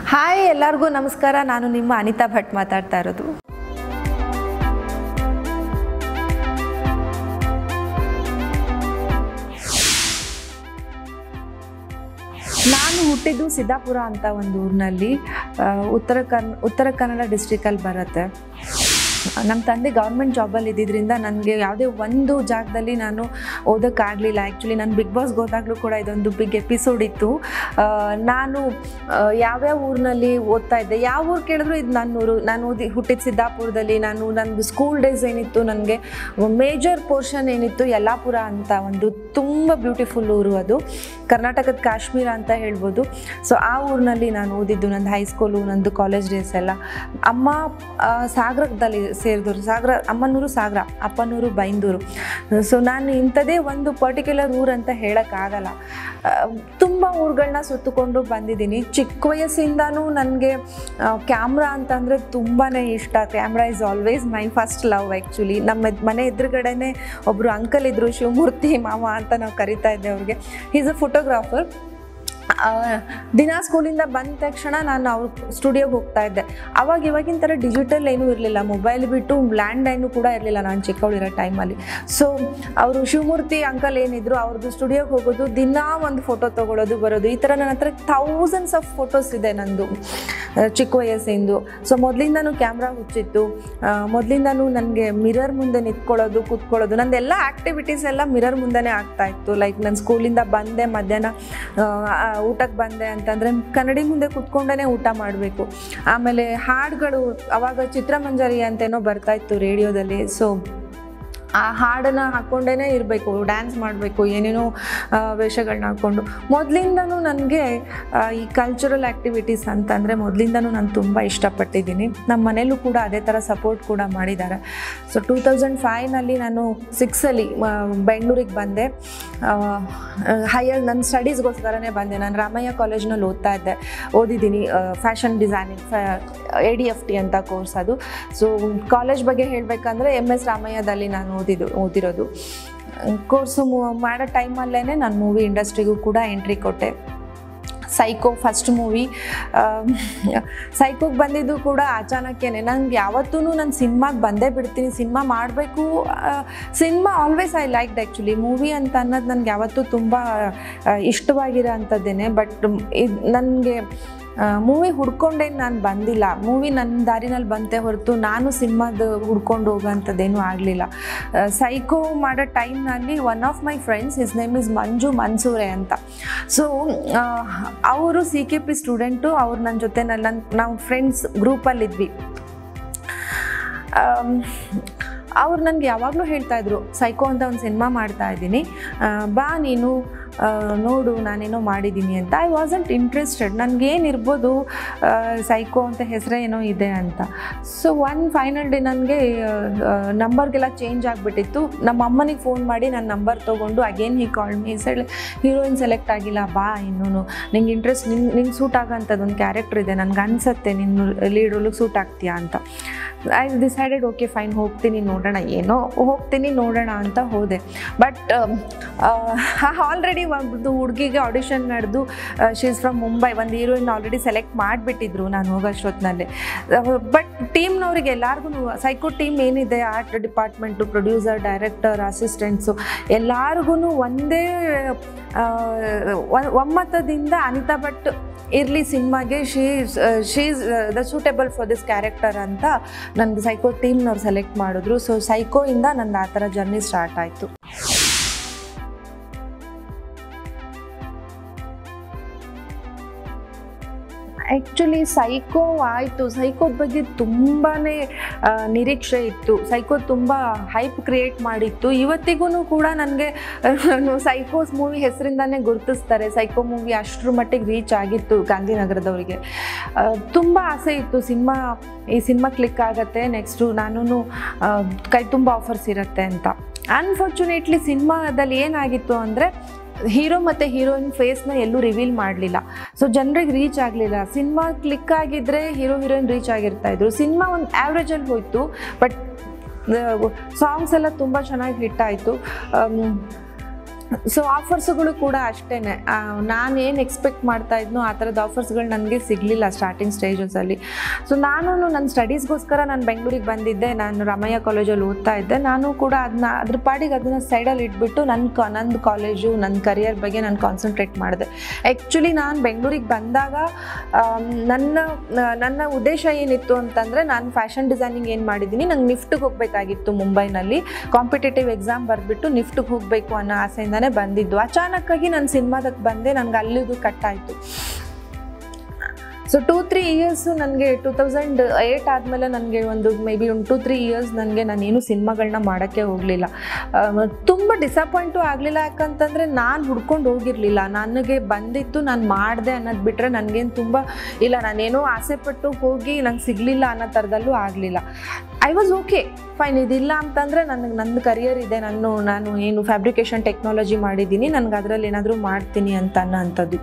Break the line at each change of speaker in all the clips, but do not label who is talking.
hi ಎಲ್ಲರಿಗೂ ನಮಸ್ಕಾರ ನಾನು ನಿಮ್ಮ ಅನಿತಾ ಭಟ್ ಮಾತಾಡ್ತಾ ಇರೋದು ನಾನು ಹುಟ್ಟಿದ್ದು ಸಿದ್ದಾಪುರ ಅಂತ ಒಂದು ಊರಿನಲ್ಲಿ ಆ, ಉತ್ತರ ಕನ್ ಉತ್ತರ ಕನ್ನಡ ಡಿಸ್ಟ್ರಿಕಲ್ಲಿ ಬರುತ್ತೆ ನಮ್ಮ ತಂದೆ ಗೌರ್ಮೆಂಟ್ ಜಾಬಲ್ಲಿ ಇದ್ದಿದ್ದರಿಂದ ನನಗೆ ಯಾವುದೇ ಒಂದು ಜಾಗದಲ್ಲಿ ನಾನು ಓದೋಕ್ಕಾಗಲಿಲ್ಲ ಆ್ಯಕ್ಚುಲಿ ನಾನು ಬಿಗ್ ಬಾಸ್ಗೆ ಹೋದಾಗಲೂ ಕೂಡ ಇದೊಂದು ಬಿಗ್ ಎಪಿಸೋಡ್ ಇತ್ತು ಆ, ನಾನು ಆ, ಯಾವ್ಯಾವ ಊರಿನಲ್ಲಿ ಓದ್ತಾ ಇದ್ದೆ ಯಾವ ಊರು ಕೇಳಿದ್ರು ಇದು ನನ್ನ ಊರು ನಾನು ಓದಿ ಹುಟ್ಟಿದ ಸಿದ್ದಾಪುರದಲ್ಲಿ ನಾನು ನನ್ನ ಸ್ಕೂಲ್ ಡೇಸ್ ಏನಿತ್ತು ನನಗೆ ಮೇಜರ್ ಪೋರ್ಷನ್ ಏನಿತ್ತು ಯಲ್ಲಾಪುರ ಅಂತ ಒಂದು ತುಂಬ ಬ್ಯೂಟಿಫುಲ್ ಊರು ಅದು ಕರ್ನಾಟಕದ ಕಾಶ್ಮೀರ ಅಂತ ಹೇಳ್ಬೋದು ಸೊ ಆ ಊರಿನಲ್ಲಿ ನಾನು ಓದಿದ್ದು ನಂದು ಹೈಸ್ಕೂಲು ನಂದು ಕಾಲೇಜ್ ಡೇಸ್ ಎಲ್ಲ ಅಮ್ಮ ಆ, ಸಾಗರದಲ್ಲಿ ಸೇರಿದವರು ಸಾಗರ ಅಮ್ಮನೂರು ಸಾಗರ ಅಪ್ಪನೂರು ಬೈಂದೂರು ಸೊ ನಾನು ಇಂಥದೇ ಒಂದು ಪರ್ಟಿಕ್ಯುಲರ್ ಊರು ಅಂತ ಹೇಳೋಕ್ಕಾಗಲ್ಲ ತುಂಬ ಊರುಗಳನ್ನ ಸುತ್ತಕೊಂಡು ಬಂದಿದ್ದೀನಿ ಚಿಕ್ಕ ವಯಸ್ಸಿಂದನೂ ನನಗೆ ಕ್ಯಾಮ್ರಾ ಅಂತಂದರೆ ತುಂಬಾ ಇಷ್ಟ camera is always my first love actually ನಮ್ಮ ಎದ್- ಮನೆ ಎದುರುಗಡೆನೇ ಒಬ್ಬರು ಅಂಕಲ್ ಇದ್ದರು ಶಿವಮೂರ್ತಿ ಮಾವ ಅಂತ ನಾವು ಕರಿತಾ ಇದ್ದೆ ಅವ್ರಿಗೆ ಈಸ್ ಅ ಫೋಟೋಗ್ರಾಫರ್ ದಿನ ಸ್ಕೂಲಿಂದ ಬಂದ ತಕ್ಷಣ ನಾನು ಅವ್ರ ಸ್ಟುಡಿಯೋಗೆ ಹೋಗ್ತಾ ಇದ್ದೆ ಅವಾಗ ಇವಾಗಿನ ಥರ ಡಿಜಿಟಲ್ ಏನೂ ಇರಲಿಲ್ಲ ಮೊಬೈಲ್ ಬಿಟ್ಟು ಲ್ಯಾಂಡ್ ಲೈನು ಕೂಡ ಇರಲಿಲ್ಲ ನಾನು ಚಿಕ್ಕವಳಿರೋ ಟೈಮಲ್ಲಿ ಸೊ ಅವರು ಶಿವಮೂರ್ತಿ ಅಂಕಲ್ ಏನಿದ್ರು ಅವ್ರದ್ದು ಸ್ಟುಡಿಯೋಗೆ ಹೋಗೋದು ದಿನಾ ಒಂದು ಫೋಟೋ ತೊಗೊಳೋದು ಬರೋದು ಈ ಥರ ನನ್ನ ಹತ್ರ ಥೌಸಂಡ್ಸ್ ಆಫ್ ಫೋಟೋಸ್ ಇದೆ ನಂದು ಆ, ಚಿಕ್ಕ ವಯಸ್ಸಿಂದು ಸೊ ಮೊದಲಿಂದನೂ ಕ್ಯಾಮ್ರಾ ಹುಚ್ಚಿತ್ತು ಮೊದಲಿಂದನೂ ನನಗೆ ಮಿರರ್ ಮುಂದೆ ನಿಂತ್ಕೊಳ್ಳೋದು ಕೂತ್ಕೊಳ್ಳೋದು ನಂದೆಲ್ಲ ಆ್ಯಕ್ಟಿವಿಟೀಸ್ ಎಲ್ಲ ಮಿರರ್ ಮುಂದೆನೇ ಆಗ್ತಾ ಇತ್ತು ಲೈಕ್ ನಾನು ಸ್ಕೂಲಿಂದ ಬಂದೆ ಮಧ್ಯಾಹ್ನ ಊಟಕ್ಕೆ ಬಂದೆ ಅಂತಂದರೆ ಕನ್ನಡಿ ಮುಂದೆ ಕೂತ್ಕೊಂಡೇ ಊಟ ಮಾಡಬೇಕು ಆಮೇಲೆ ಹಾಡುಗಳು ಅವಾಗ ಚಿತ್ರಮಂಜರಿ ಅಂತೇನೋ ಬರ್ತಾ ಇತ್ತು ರೇಡಿಯೋದಲ್ಲಿ ಸೊ ಆ ಹಾಡನ್ನು ಹಾಕ್ಕೊಂಡೇ ಇರಬೇಕು ಡ್ಯಾನ್ಸ್ ಮಾಡಬೇಕು ಏನೇನೋ ಆ, ವೇಷಗಳನ್ನ ಹಾಕ್ಕೊಂಡು ಮೊದಲಿಂದನೂ ನನಗೆ ಈ ಕಲ್ಚರಲ್ ಆ್ಯಕ್ಟಿವಿಟೀಸ್ ಅಂತಂದರೆ ಮೊದಲಿಂದನೂ ನಾನು ತುಂಬ ಇಷ್ಟಪಟ್ಟಿದ್ದೀನಿ ನಮ್ಮ ಮನೇಲೂ ಕೂಡ ಅದೇ ಥರ ಸಪೋರ್ಟ್ ಕೂಡ ಮಾಡಿದ್ದಾರೆ ಸೊ ಟೂ ತೌಸಂಡ್ ಫೈವ್ನಲ್ಲಿ ನಾನು ಸಿಕ್ಸಲ್ಲಿ ಬೆಂಗಳೂರಿಗೆ ಬಂದೆ ಹೈಯರ್ ನನ್ನ ಸ್ಟಡೀಸ್ಗೋಸ್ಕರನೇ ಬಂದೆ ನಾನು ರಾಮಯ್ಯ ಕಾಲೇಜ್ನಲ್ಲಿ ಓದ್ತಾ ಇದ್ದೆ ಓದಿದ್ದೀನಿ fashion designing A D F T ಅಂತ ಕೋರ್ಸ್ ಅದು ಸೊ ಕಾಲೇಜ್ ಬಗ್ಗೆ ಹೇಳಬೇಕಂದ್ರೆ ಎಮ್ ಎಸ್ ರಾಮಯ್ಯದಲ್ಲಿ ನಾನು ಓದಿದ್ದು ಓದಿರೋದು ಕೋರ್ಸು ಮಾಡೋ ಟೈಮಲ್ಲೇ ನಾನು ಮೂವಿ ಇಂಡಸ್ಟ್ರಿಗೂ ಕೂಡ ಎಂಟ್ರಿ ಕೊಟ್ಟೆ ಸೈಕೋ ಫಸ್ಟ್ ಮೂವಿ ಸೈಕೋಗೆ ಬಂದಿದ್ದು ಕೂಡ ಅಚಾನಕ್ಕೇನೆ ನಂಗೆ ಯಾವತ್ತೂ ನಾನು ಸಿನಿಮಾಗೆ ಬಂದೇ ಬಿಡ್ತೀನಿ ಸಿನಿಮಾ ಮಾಡಬೇಕು cinema always I liked actually movie ಅಂತ ಅನ್ನೋದು ನನಗೆ ಯಾವತ್ತೂ ತುಂಬ ಇಷ್ಟವಾಗಿರೋ ಅಂಥದ್ದೇನೆ ಬಟ್ ಇದು ನನಗೆ ಮೂವಿ ಹುಡ್ಕೊಂಡೇನು ನಾನು ಬಂದಿಲ್ಲ ಮೂವಿ ನನ್ನ ದಾರಿನಲ್ಲಿ ಬಂತೆ ಹೊರತು ನಾನು ಸಿನಿಮಾದ ಹುಡ್ಕೊಂಡು ಹೋಗೋಂಥದ್ದೇನೂ ಆಗಲಿಲ್ಲ ಸೈಕೋ ಮಾಡೋ ಟೈಮ್ನಲ್ಲಿ one of my friends his name is Manju Mansore ಅಂತ ಸೊ ಅವರು ಸಿ ಕೆ ಪಿ ಸ್ಟೂಡೆಂಟು ಅವ್ರು ನನ್ನ ಜೊತೆ ನನ್ನ ನಾವು ಫ್ರೆಂಡ್ಸ್ ಗ್ರೂಪಲ್ಲಿದ್ವಿ ಅವ್ರು ನನಗೆ ಯಾವಾಗಲೂ ಹೇಳ್ತಾಯಿದ್ರು ಸೈಕೋ ಅಂತ ಒಂದು ಸಿನಿಮಾ ಮಾಡ್ತಾ ಇದ್ದೀನಿ ಬಾ ನೀನು ಆ, ನೋಡು ನಾನೇನೋ ಮಾಡಿದ್ದೀನಿ ಅಂತ ಐ ವಾಸಂಟ್ ಇಂಟ್ರೆಸ್ಟೆಡ್ ನನಗೇನಿರ್ಬೋದು ಸೈಕೋ ಅಂತ ಹೆಸರೇ ಏನೋ ಇದೆ ಅಂತ ಸೊ ಒನ್ ಫೈನಲ್ ಡೇ ನನಗೆ ನಂಬರ್ಗೆಲ್ಲ ಚೇಂಜ್ ಆಗಿಬಿಟ್ಟಿತ್ತು ನಮ್ಮ ಅಮ್ಮನಿಗೆ ಫೋನ್ ಮಾಡಿ ನನ್ನ ನಂಬರ್ ತೊಗೊಂಡು again he called me side heroine select ಆಗಿಲ್ಲ ಬಾ ಇನ್ನೂ ನಿಂಗೆ ಇಂಟ್ರೆಸ್ಟ್ ನಿಂಗೆ ನಿಂಗೆ ಸೂಟ್ ಆಗೋಂಥದ್ದು ಒಂದು ಕ್ಯಾರೆಕ್ಟರ್ ಇದೆ ನನಗೆ ಅನಿಸುತ್ತೆ ನಿನ್ನ ಲೀಡ್ ರೋಲಿಗೆ ಸೂಟ್ ಆಗ್ತೀಯಾ ಅಂತ ಐ ಡಿಸೈಡೆಡ್ ಓಕೆ ಫೈನ್ ಹೋಗ್ತೀನಿ ನೋಡೋಣ ಏನೋ ಹೋಗ್ತೀನಿ ನೋಡೋಣ ಅಂತ ಹೋದೆ ಬಟ್ ಆಲ್ರೆಡಿ ಒಂದು ಹುಡುಗಿಗೆ ಆಡಿಷನ್ ನಡೆದು ಶೀಸ್ ಫ್ರಮ್ ಮುಂಬೈ ಒಂದು ಹೀರೋಯಿನ್ ಆಲ್ರೆಡಿ ಸೆಲೆಕ್ಟ್ ಮಾಡಿಬಿಟ್ಟಿದ್ರು ನಾನು ಹೋಗೋಷ್ಟೊತ್ತಿನಲ್ಲಿ ಬಟ್ ಟೀಮ್ನವ್ರಿಗೆ ಎಲ್ಲರಿಗೂ ಸೈಕೋ ಟೀಮ್ ಏನಿದೆ art department producer director assistants ಎಲ್ಲರಿಗೂ ಒಂದೇ ಆ, ಒ- ಒಮ್ಮತದಿಂದ ಅನಿತಾ ಭಟ್ ಇರಲಿ ಸಿನಿಮಾಗೆ she she's the suitable for this character ಅಂತ ನನಗೆ ಸೈಕೋ ಟೀಮ್ನವ್ರು ಸೆಲೆಕ್ಟ್ ಮಾಡಿದ್ರು ಸೊ ಸೈಕೋಯಿಂದ ನಂದು ಆ ಥರ ಜರ್ನಿ ಸ್ಟಾರ್ಟ್ ಆಯಿತು ಆ್ಯಕ್ಚುಲಿ ಸೈಕೋ ಆಯಿತು ಸೈಕೋದ ಬಗ್ಗೆ ತುಂಬಾ ನಿರೀಕ್ಷೆ ಇತ್ತು ಸೈಕೋ ತುಂಬ ಹೈಪ್ ಕ್ರಿಯೇಟ್ ಮಾಡಿತ್ತು ಇವತ್ತಿಗೂ ಕೂಡ ನನಗೆ ಸೈಕೋಸ್ ಮೂವಿ ಹೆಸರಿಂದಾನೇ ಗುರುತಿಸ್ತಾರೆ ಸೈಕೋ ಮೂವಿ ಅಷ್ಟರ ಮಟ್ಟಿಗೆ ರೀಚ್ ಆಗಿತ್ತು ಗಾಂಧಿನಗರದವರಿಗೆ ತುಂಬ ಆಸೆ ಇತ್ತು ಸಿನಿಮಾ ಈ ಸಿನಿಮಾ ಕ್ಲಿಕ್ ಆಗುತ್ತೆ ನೆಕ್ಸ್ಟು ನಾನು ಕೈ ತುಂಬ ಆಫರ್ಸ್ ಇರುತ್ತೆ ಅಂತ ಅನ್ಫಾರ್ಚುನೇಟ್ಲಿ ಸಿನಿಮಾದಲ್ಲಿ ಏನಾಗಿತ್ತು ಅಂದರೆ ಹೀರೋ ಮತ್ತು ಹೀರೋಯಿನ್ ಫೇಸ್ನ ಎಲ್ಲೂ ರಿವೀಲ್ ಮಾಡಲಿಲ್ಲ ಸೊ ಜನರಿಗೆ ರೀಚ್ ಆಗಲಿಲ್ಲ ಸಿನಿಮಾ ಕ್ಲಿಕ್ ಆಗಿದ್ದರೆ ಹೀರೋ ಹೀರೋಯಿನ್ ರೀಚ್ ಆಗಿರ್ತಾ ಇದ್ರು ಸಿನಿಮಾ ಒಂದು ಆ್ಯಾವ್ರೇಜಲ್ಲಿ ಹೋಯಿತು ಬಟ್ ಸಾಂಗ್ಸ್ ಎಲ್ಲ ತುಂಬ ಚೆನ್ನಾಗಿ ಹಿಟ್ ಆಯಿತು ಸೊ ಆಫರ್ಸ್ಗಳು ಕೂಡ ಅಷ್ಟೇ ನಾನು ಏನು ಎಕ್ಸ್ಪೆಕ್ಟ್ ಮಾಡ್ತಾ ಇದ್ನೋ ಆ ಥರದ ಆಫರ್ಸ್ಗಳು ನನಗೆ ಸಿಗಲಿಲ್ಲ ಸ್ಟಾರ್ಟಿಂಗ್ ಸ್ಟೇಜಸಲ್ಲಿ ಸೊ ನಾನು ನನ್ನ ಸ್ಟಡೀಸ್ಗೋಸ್ಕರ ನಾನು ಬೆಂಗಳೂರಿಗೆ ಬಂದಿದ್ದೆ ನಾನು ರಾಮಯ್ಯ ಕಾಲೇಜಲ್ಲಿ ಓದ್ತಾ ಇದ್ದೆ ನಾನು ಕೂಡ ಅದನ್ನ ಅದ್ರ ಪಾಡಿಗೆ ಅದನ್ನು ಸೈಡಲ್ಲಿ ಇಟ್ಬಿಟ್ಟು ನನ್ನ ಕ ನಂದು ಕಾಲೇಜು ನನ್ನ ಕರಿಯರ್ ಬಗ್ಗೆ ನಾನು ಕಾನ್ಸಂಟ್ರೇಟ್ ಮಾಡಿದೆ ಆ್ಯಕ್ಚುಲಿ ನಾನು ಬೆಂಗಳೂರಿಗೆ ಬಂದಾಗ ಆಮ್, ನನ್ನ ನನ್ನ ಉದ್ದೇಶ ಏನಿತ್ತು ಅಂತಂದರೆ ನಾನು ಫ್ಯಾಷನ್ ಡಿಸೈನಿಂಗ್ ಏನು ಮಾಡಿದ್ದೀನಿ ನಂಗೆ ನಿಫ್ಟಿಗೆ ಹೋಗಬೇಕಾಗಿತ್ತು ಮುಂಬೈನಲ್ಲಿ ಕಾಂಪಿಟೇಟಿವ್ ಎಕ್ಸಾಮ್ ಬರೆದ್ಬಿಟ್ಟು ನಿಫ್ಟಿಗೆ ಹೋಗಬೇಕು ಅನ್ನೋ ಆಸೆಯಿಂದನೇ ಬಂದಿದ್ದು ಅಚಾನಕ್ಕಾಗಿ ನಾನು ಸಿನಿಮಾದಕ್ಕೆ ಬಂದೆ ನನಗೆ ಅಲ್ಲಿಗೂ ಕಟ್ಟಾಯಿತು ಸೊ ಟೂ ತ್ರೀ ಇಯರ್ಸು ನನಗೆ ಟೂ ತೌಸಂಡ್ ಏಯ್ಟ್ ಆದಮೇಲೆ ನನಗೆ ಒಂದು ಮೇ ಬಿ ಒಂದು ಟೂ ತ್ರೀ ಇಯರ್ಸ್ ನನಗೆ ನಾನೇನು ಸಿನಿಮಾಗಳನ್ನ ಮಾಡೋಕ್ಕೆ ಹೋಗಲಿಲ್ಲ ತುಂಬ ಡಿಸಪಾಯಿಂಟು ಆಗಲಿಲ್ಲ ಯಾಕಂತಂದರೆ ನಾನು ಹುಡ್ಕೊಂಡು ಹೋಗಿರಲಿಲ್ಲ ನನಗೆ ಬಂದಿತ್ತು ನಾನು ಮಾಡಿದೆ ಅನ್ನೋದು ಬಿಟ್ಟರೆ ನನಗೇನು ತುಂಬ ಇಲ್ಲ ನಾನೇನೋ ಆಸೆ ಪಟ್ಟು ಹೋಗಿ ನಂಗೆ ಸಿಗಲಿಲ್ಲ ಅನ್ನೋ ಥರದಲ್ಲೂ ಆಗಲಿಲ್ಲ ಐ ವಾಸ್ ಓಕೆ ಫೈನ್ ಇದಿಲ್ಲ ಅಂತಂದರೆ ನನಗೆ ನನ್ನ ಕರಿಯರ್ ಇದೆ ನಾನು ನಾನು ಏನು ಫ್ಯಾಬ್ರಿಕೇಷನ್ ಟೆಕ್ನಾಲಜಿ ಮಾಡಿದ್ದೀನಿ ನನಗೆ ಅದರಲ್ಲಿ ಏನಾದರೂ ಮಾಡ್ತೀನಿ ಅಂತ ಅನ್ನೋ ಅಂಥದ್ದು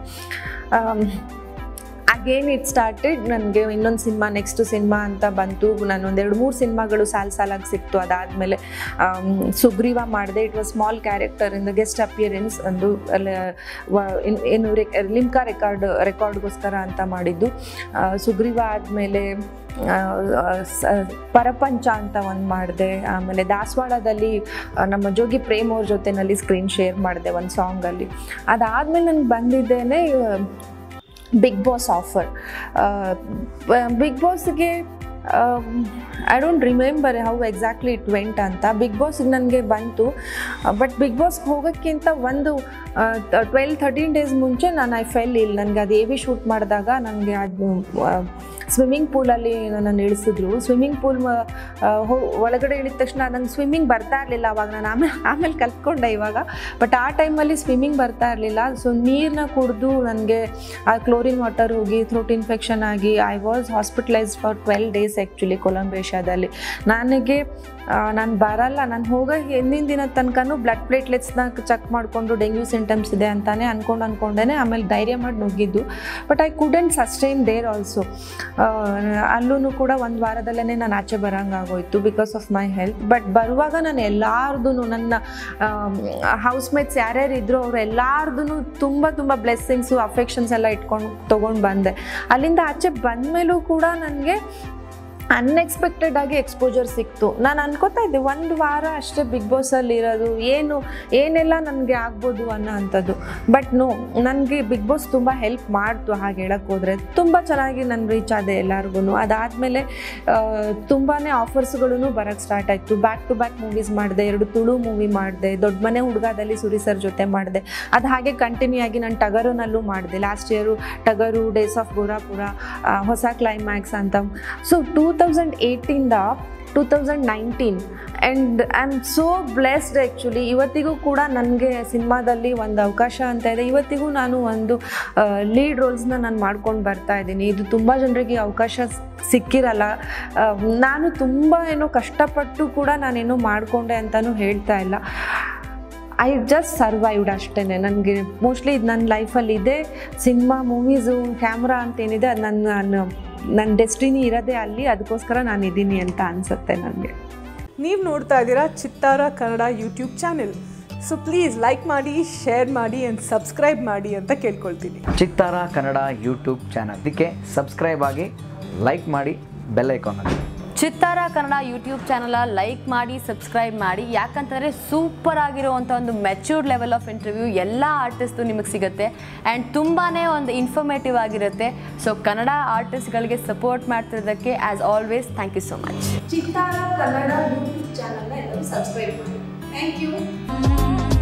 ಅಗೇನ್ ಇಟ್ ಸ್ಟಾರ್ಟೆಡ್ ನನಗೆ ಇನ್ನೊಂದು ಸಿನಿಮಾ ನೆಕ್ಸ್ಟ್ ಸಿನಿಮಾ ಅಂತ ಬಂತು ನಾನು ಒಂದೆರಡು ಮೂರು ಸಿನಿಮಾಗಳು ಸಾಲು ಸಾಲಾಗಿ ಸಿಕ್ತು ಅದಾದಮೇಲೆ ಸುಗ್ರೀವ ಮಾಡಿದೆ it was small character in the guest appearance ಒಂದು ಅಲ್ಲ ವ- ಇನ್- ಏನು ರೆ ಲಿಮ್ಕಾ ರೆಕಾರ್ಡ್ ರೆಕಾರ್ಡ್ಗೋಸ್ಕರ ಅಂತ ಮಾಡಿದ್ದು ಆ, ಸುಗ್ರೀವ ಆದಮೇಲೆ ಪರಪಂಚ ಅಂತ ಒಂದು ಮಾಡಿದೆ ಆಮೇಲೆ ದಾಸವಾಡದಲ್ಲಿ ಆ, ನಮ್ಮ ಜೋಗಿ ಪ್ರೇಮ್ ಅವ್ರ ಜೊತೆನಲ್ಲಿ ಸ್ಕ್ರೀನ್ ಶೇರ್ ಮಾಡಿದೆ ಒಂದು ಸಾಂಗಲ್ಲಿ ಅದಾದಮೇಲೆ ನನಗೆ ಬಂದಿದ್ದೇನೆ ಬಿಗ್ ಬಾಸ್ ಆಫರ್ ಬಿಗ್ ಬಾಸ್ಗೆ I don't remember how exactly it went ಅಂತ ಬಿಗ್ ಬಾಸ್ಗೆ ನನಗೆ ಬಂತು ಬಟ್ ಬಿಗ್ ಬಾಸ್ಗೆ ಹೋಗೋಕ್ಕಿಂತ ಒಂದು ಟ್ವೆಲ್ ಥರ್ಟೀನ್ ಡೇಸ್ ಮುಂಚೆ ನಾನು ಐ ಫೆಲ್ ಇಲ್ಲ ನನಗೆ ಅದು ಎ ವಿ ಶೂಟ್ ಮಾಡಿದಾಗ ನನಗೆ ಅದು ಸ್ವಿಮ್ಮಿಂಗ್ ಪೂಲಲ್ಲಿ ನನ್ನನ್ನು ಇಳಿಸಿದ್ರು ಸ್ವಿಮ್ಮಿಂಗ್ ಪೂಲ್ ಒಳಗಡೆ ಇಳಿದ ತಕ್ಷಣ ನಂಗೆ ಸ್ವಿಮ್ಮಿಂಗ್ ಬರ್ತಾ ಇರಲಿಲ್ಲ ಅವಾಗ ನಾನು ಆಮೇಲೆ ಆಮೇಲೆ ಕಲ್ತ್ಕೊಂಡೆ ಇವಾಗ ಬಟ್ ಆ ಟೈಮಲ್ಲಿ ಸ್ವಿಮ್ಮಿಂಗ್ ಬರ್ತಾ ಇರಲಿಲ್ಲ ಸೊ ನೀರನ್ನ ಕುಡಿದು ನನಗೆ ಆ ಕ್ಲೋರಿನ್ ವಾಟರ್ ಹೋಗಿ ಥ್ರೋಟ್ ಇನ್ಫೆಕ್ಷನ್ ಆಗಿ I was hospitalised for twelve days actually ಕೊಲಂಬೇಷಾದಲ್ಲಿ ನನಗೆ ನಾನು ಬರಲ್ಲ ನಾನು ಹೋಗೋ ಹಿಂದಿನ ದಿನ ತನಕನೂ ಬ್ಲಡ್ ಪ್ಲೇಟ್ಲೆಟ್ಸ್ನ ಚೆಕ್ ಮಾಡಿಕೊಂಡು ಡೆಂಗ್ಯೂ ಸಿಂಟಮ್ಸ್ ಇದೆ ಅಂತಾನೆ ಅನ್ಕೊಂಡು ಅನ್ಕೊಂಡೇನೆ ಆಮೇಲೆ ಧೈರ್ಯ ಮಾಡಿ ನುಗ್ಗಿದ್ದು but I couldn't sustain there also ಅಲ್ಲೂ ಕೂಡ ಒಂದು ವಾರದಲ್ಲೇ ನಾನು ಆಚೆ ಬರೋಂಗಾಗೋಯ್ತು because of my health but ಬರುವಾಗ ನಾನು ಎಲ್ಲಾರ್ದು ನನ್ನ ಹೌಸ್ ಮೇಟ್ಸ್ ಯಾರ್ಯಾರು ಇದ್ರು ಅವ್ರು ಎಲ್ಲಾರ್ದು ತುಂಬ ತುಂಬ ಬ್ಲೆಸ್ಸಿಂಗ್ಸು ಅಫೆಕ್ಷನ್ಸ್ ಎಲ್ಲ ಇಟ್ಕೊಂಡು ತೊಗೊಂಡು ಬಂದೆ ಅಲ್ಲಿಂದ ಆಚೆ ಬಂದಮೇಲೂ ಕೂಡ ನನಗೆ ಅನ್ಎಕ್ಸ್ಪೆಕ್ಟೆಡ್ ಆಗಿ ಎಕ್ಸ್ಪೋಜರ್ ಸಿಕ್ತು ನಾನು ಅನ್ಕೋತಾ ಇದ್ದೆ ಒಂದು ವಾರ ಅಷ್ಟೇ ಬಿಗ್ ಬಾಸಲ್ಲಿ ಇರೋದು ಏನು ಏನೆಲ್ಲ ನನಗೆ ಆಗ್ಬೋದು ಅನ್ನೋ ಅಂಥದ್ದು ಬಟ್ ನೋ ನನಗೆ ಬಿಗ್ ಬಾಸ್ ತುಂಬ ಹೆಲ್ಪ್ ಮಾಡ್ತು ಹಾಗೆ ಹೇಳಕ್ಕೆ ಹೋದರೆ ತುಂಬ ಚೆನ್ನಾಗಿ ನಾನು ರೀಚ್ ಆದೆ ಎಲ್ಲರಿಗೂ ಅದಾದಮೇಲೆ ತುಂಬಾ ಆಫರ್ಸ್ಗಳೂ ಬರೋಕ್ಕೆ ಸ್ಟಾರ್ಟ್ ಆಯಿತು ಬ್ಯಾಕ್ ಟು ಬ್ಯಾಕ್ ಮೂವೀಸ್ ಮಾಡಿದೆ ಎರಡು ತುಳು ಮೂವಿ ಮಾಡಿದೆ ದೊಡ್ಡ ಮನೆ ಹುಡುಗದಲ್ಲಿ ಸುರಿ ಸರ್ ಜೊತೆ ಮಾಡಿದೆ ಅದು ಹಾಗೆ ಕಂಟಿನ್ಯೂ ಆಗಿ ನಾನು ಟಗರುನಲ್ಲೂ ಮಾಡಿದೆ last year Tagaru days of Gorapura ಆ, ಹೊಸ ಕ್ಲೈಮ್ಯಾಕ್ಸ್ ಅಂತ ಸೊ ಟೂ ತೌಸಂಡ್ ಏಯ್ಟಿಂದ two thousand nineteen and I am so blessed actually ಇವತ್ತಿಗೂ ಕೂಡ ನನಗೆ ಸಿನಿಮಾದಲ್ಲಿ ಒಂದು ಅವಕಾಶ ಅಂತ ಇದೆ ಇವತ್ತಿಗೂ ನಾನು ಒಂದು ಲೀಡ್ ರೋಲ್ಸ್ನ ನಾನು ಮಾಡ್ಕೊಂಡು ಬರ್ತಾ ಇದ್ದೀನಿ ಇದು ತುಂಬ ಜನರಿಗೆ ಅವಕಾಶ ಸ್- ಸಿಕ್ಕಿರಲ್ಲ ಆ, ನಾನು ತುಂಬ ಏನೋ ಕಷ್ಟಪಟ್ಟು ಕೂಡ ನಾನೇನೋ ಮಾಡಿಕೊಂಡೆ ಅಂತಲೂ ಹೇಳ್ತಾ ಇಲ್ಲ ಐ ಜಸ್ಟ್ ಸರ್ವೈವ್ಡ್ ಅಷ್ಟೇ ನನಗೆ ಮೋಸ್ಟ್ಲಿ ಇದು ನನ್ನ ಲೈಫಲ್ಲಿ ಇದೆ ಸಿನಿಮಾ ಮೂವೀಸು ಕ್ಯಾಮ್ರಾ ಅಂತೇನಿದೆ ಅದು ನನ್ನ ನಾನು ನನ್ನ ಡೆಸ್ಟಿನಿ ಇರೋದೇ ಅಲ್ಲಿ ಅದಕ್ಕೋಸ್ಕರ ನಾನು ಇದ್ದೀನಿ ಅಂತ ಅನಿಸುತ್ತೆ ನನಗೆ
ನೀವು ನೋಡ್ತಾ ಇದ್ದೀರಾ Chittara Kannada YouTube channel so please like ಮಾಡಿ ಶೇರ್ ಮಾಡಿ ಆ್ಯಂಡ್ ಸಬ್ಸ್ಕ್ರೈಬ್ ಮಾಡಿ ಅಂತ ಕೇಳ್ಕೊಳ್ತೀನಿ
ಚಿತ್ತಾರ ಕನ್ನಡ ಯೂಟ್ಯೂಬ್ ಚಾನಲ್ ಇದಕ್ಕೆ ಸಬ್ಸ್ಕ್ರೈಬ್ ಆಗಿ ಲೈಕ್ ಮಾಡಿ ಬೆಲ್ ಐಕಾನ್ ಅಲ್ಲಿ
Chittara Kannada YouTube channel like ಮಾಡಿ ಸಬ್ಸ್ಕ್ರೈಬ್ ಮಾಡಿ ಯಾಕಂತಂದರೆ ಸೂಪರ್ ಆಗಿರುವಂಥ ಒಂದು ಮೆಚ್ಯೂರ್ಡ್ ಲೆವೆಲ್ ಆಫ್ ಇಂಟರ್ವ್ಯೂ ಎಲ್ಲ ಆರ್ಟಿಸ್ಟು ನಿಮಗೆ ಸಿಗುತ್ತೆ ಆ್ಯಂಡ್ ತುಂಬಾ ಒಂದು ಇನ್ಫಾರ್ಮೇಟಿವ್ ಆಗಿರುತ್ತೆ ಸೊ ಕನ್ನಡ ಆರ್ಟಿಸ್ಟ್ಗಳಿಗೆ ಸಪೋರ್ಟ್ ಮಾಡ್ತಿರೋದಕ್ಕೆ as always thank you so much
Chittara Kannada YouTube ಚಾನಲ್ನ ಎಲ್ಲರೂ ಸಬ್ಸ್ಕ್ರೈಬ್ ಮಾಡಿ ಥ್ಯಾಂಕ್ ಯು